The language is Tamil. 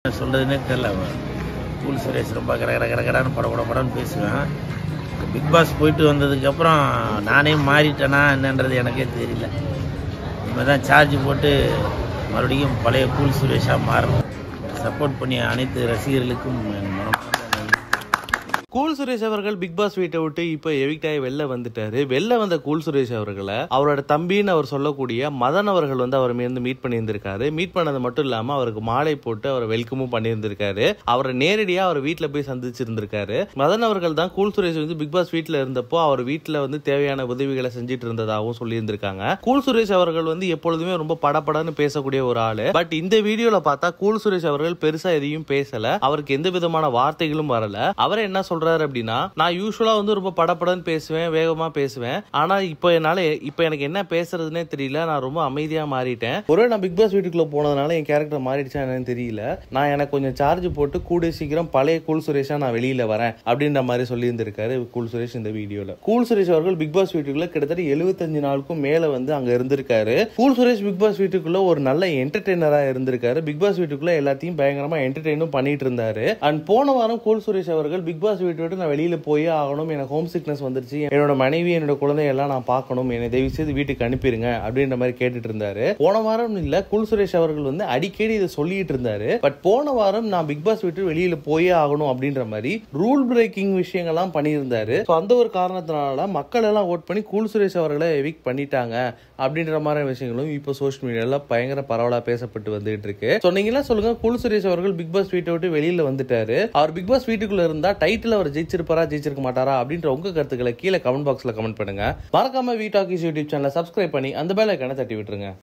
சொல்றதுன்னே தெரியல அவன் கூல் சுரேஷ் ரொம்ப கர கர கர கரான்னு பட பட படன்னு பேசுவேன் பிக் பாஸ் போயிட்டு வந்ததுக்கப்புறம் நானே மாறிட்டேனா என்னன்றது எனக்கே தெரியல இனிமேல் தான் சார்ஜ் போட்டு மறுபடியும் பழைய கூல் சுரேஷாக மாறணும் சப்போர்ட் பண்ணிய அனைத்து ரசிகர்களுக்கும் என் மனமார்ந்த நன்றி கூல் சுரேஷ் அவர்கள் பிக் பாஸ் வீட்டை விட்டு இப்போ எவிக்ட் ஆகி வெளில வந்துட்டாரு வெளில வந்த கூல் சுரேஷ் அவர்களை அவரோட தம்பின்னு அவர் சொல்லக்கூடிய மதன் அவர்கள் வந்து அவர் வந்து மீட் பண்ணியிருந்திருக்காரு மீட் பண்ணது மட்டும் இல்லாம அவருக்கு மாலை போட்டு அவர் வெல்கமும் பண்ணியிருந்திருக்காரு அவரை நேரடியா அவர் வீட்டில் போய் சந்திச்சிருந்திருக்காரு மதன் அவர்கள் தான் கூல் சுரேஷ் வந்து பிக் பாஸ் வீட்டில் இருந்தப்போ அவர் வீட்டில் வந்து தேவையான உதவிகளை செஞ்சுட்டு இருந்ததாகவும் சொல்லியிருந்திருக்காங்க கூல் சுரேஷ் அவர்கள் வந்து எப்பொழுதுமே ரொம்ப படபடன்னு பேசக்கூடிய ஒரு ஆளு பட் இந்த வீடியோல பார்த்தா கூல் சுரேஷ் அவர்கள் பெருசா எதையும் பேசல அவருக்கு எந்த விதமான வார்த்தைகளும் வரல அவர் என்ன சொல்றாரு அப்படின்னா நான் யூஸ்வலா வந்து ரொம்ப படபடன்னு பேசுவேன் வேகமா பேசுவேன் ஆனா இப்போ என்னால இப்போ எனக்கு என்ன பேசுறதுனே தெரியல நான் ரொம்ப அமைதியா மாறிட்டேன் ஒருவேளை நான் பிக் பாஸ் வீட்டுக்குள்ள போனதுனால என் கேரக்டர் மாறிடுச்சா என்னன்னு தெரியல நான் எனக்கு கொஞ்சம் சார்ஜ் போட்டு கூடிய சீக்கிரம் பழைய கூல் சுரேஷா நான் வெளியில வரேன் அப்படின்ற மாதிரி சொல்லியிருந்திருக்காரு கூல் சுரேஷ் இந்த வீடியோல கூல் சுரேஷ் அவர்கள் பிக் பாஸ் வீட்டுக்குள்ள கிட்டத்தட்ட எழுபத்தஞ்சு நாளுக்கும் மேல வந்து அங்க இருந்திருக்காரு கூல் சுரேஷ் பிக் பாஸ் வீட்டுக்குள்ள ஒரு நல்ல என்டர்டெய்னரா இருந்திருக்காரு பிக் பாஸ் வீட்டுக்குள்ள எல்லாத்தையும் பயங்கரமா என்டர்டெயினும் பண்ணிட்டு இருந்தாரு அண்ட் போன வாரம் கூல் சுரேஷ் அவர்கள் பிக் பாஸ் வீட்டு விட்டு நான் வெளியில போயே ஆகணும் எனக்கு ஹோம் சிக்னஸ் வந்துருச்சு என்னோட மனைவி என்னோட குழந்தை எல்லாம் நான் பார்க்கணும் என்னை தயவு செய்து வீட்டுக்கு அனுப்பிடுங்க அப்படின்ற மாதிரி கேட்டுட்டு இருந்தாரு போன வாரம் இல்ல கூல் சுரேஷ் அவர்கள் வந்து அடிக்கடி இதை சொல்லிட்டு இருந்தாரு பட் போன வாரம் நான் பிக் பாஸ் விட்டு வெளியில போயே ஆகணும் அப்படின்ற மாதிரி ரூல் பிரேக்கிங் விஷயங்கள்லாம் பண்ணியிருந்தாரு ஸோ அந்த ஒரு காரணத்தினால மக்கள் எல்லாம் ஓட் பண்ணி கூல் சுரேஷ் அவர்களை எவிக் பண்ணிட்டாங்க அப்படின்ற மாதிரி விஷயங்களும் இப்போ சோஷியல் மீடியால பயங்கர பரவலா பேசப்பட்டு வந்துகிட்டு இருக்கு ஸோ நீங்களா சொல்லுங்க கூல் சுரேஷ் அவர்கள் பிக் பாஸ் வீட்டை விட்டு வெளியில வந்துட்டாரு அவர் பிக் பாஸ் வீட்டுக்குள்ள இருந்தா டைட்டில் அவர் ஜெயிச்சிருப்பாரா ஜெயிச்சிருக்க மாட்டாரா அப்படின்ற உங்க கருத்துக்களை கீழே கமெண்ட் பாக்ஸ்ல கமெண்ட் பண்ணுங்க மறக்காம வீ டாக்கிஸ் யூடியூப் சேனலை சப்ஸ்கிரைப் பண்ணி அந்த பேல தட்டி விட்டுருங்க